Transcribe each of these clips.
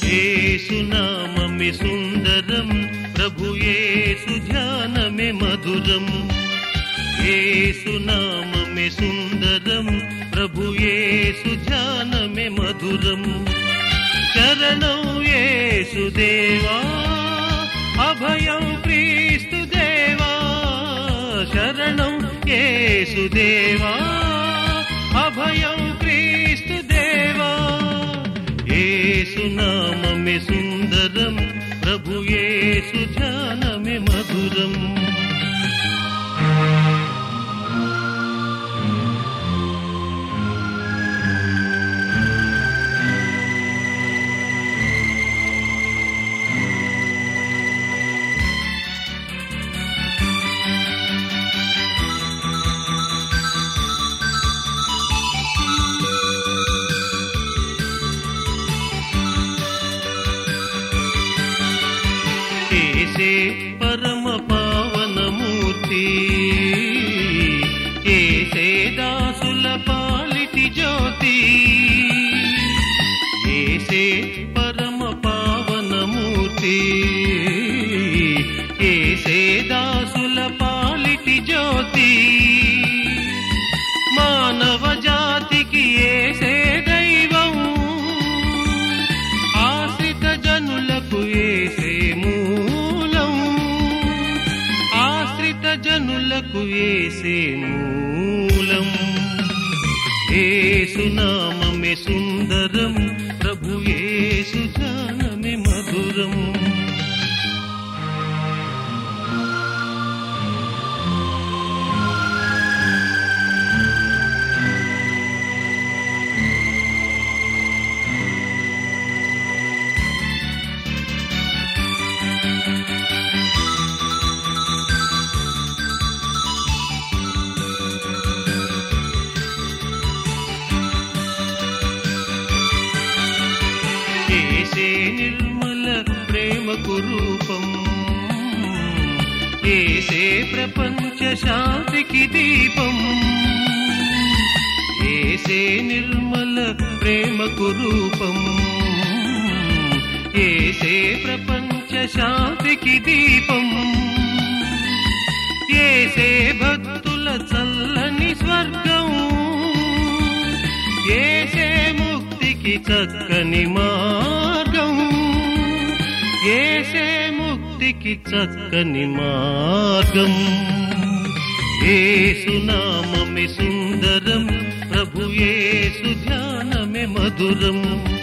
ఏసునామమే సుందరం ప్రభు యేసు ధ్యానమే మధురం ఏసునామమే సుందరం ప్రభు యేసు ధ్యానమే మధురం శరణం యేసుదేవా అభయం క్రీస్తు దేవా శరణం యేసుదేవా అభయం క్రీస్తు దేవా ఏసునామమే సుందరం ప్రభు యేసు ధ్యానమే మధురం ఏసే పరమ పావనమూర్తి ఏసే దాసుల పాలిటి జ్యోతి ఏసే పరమ పావనమూర్తి ఏసే దాసుల పాలిటి జ్యోతి మానవ జాతికి ఏసే దైవం ఆశ్రిత జనులకు ఏసే మూలం ఆశ్రిత జనులకు ఏసే మూలం ఏసునామమే సుందరం ప్రభు ఏసు జానమే మధురం ఏసే నిర్మల ప్రేమకు రూపం ఏసే ప్రపంచ శాంతికి దీపం ఏసే నిర్మల ప్రేమకు రూపం ఏసే ప్రపంచ శాంతికి దీపం ఏసే భక్తుల చల్లని స్వర్గం ఏసే ముక్తికి చక్కని మార్గం ఏసే ముక్తికి చక్కని మార్గం ఏసునామమే సుందరం ప్రభు ఏసు ధ్యానమే మధురం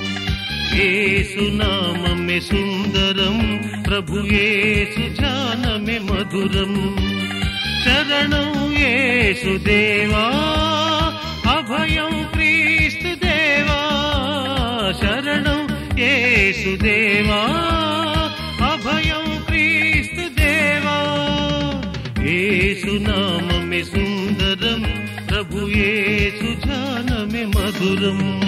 ఏసునామమే సుందరం ప్రభు ఏసు ధ్యానమే మధురం శరణం ఏసుదేవా అభయం క్రీస్తు దేవా శరణం ఏసుదేవా అభయం క్రీస్తు దేవా ఏసునామమే సుందరం ప్రభు ఏసు జానమే మధురం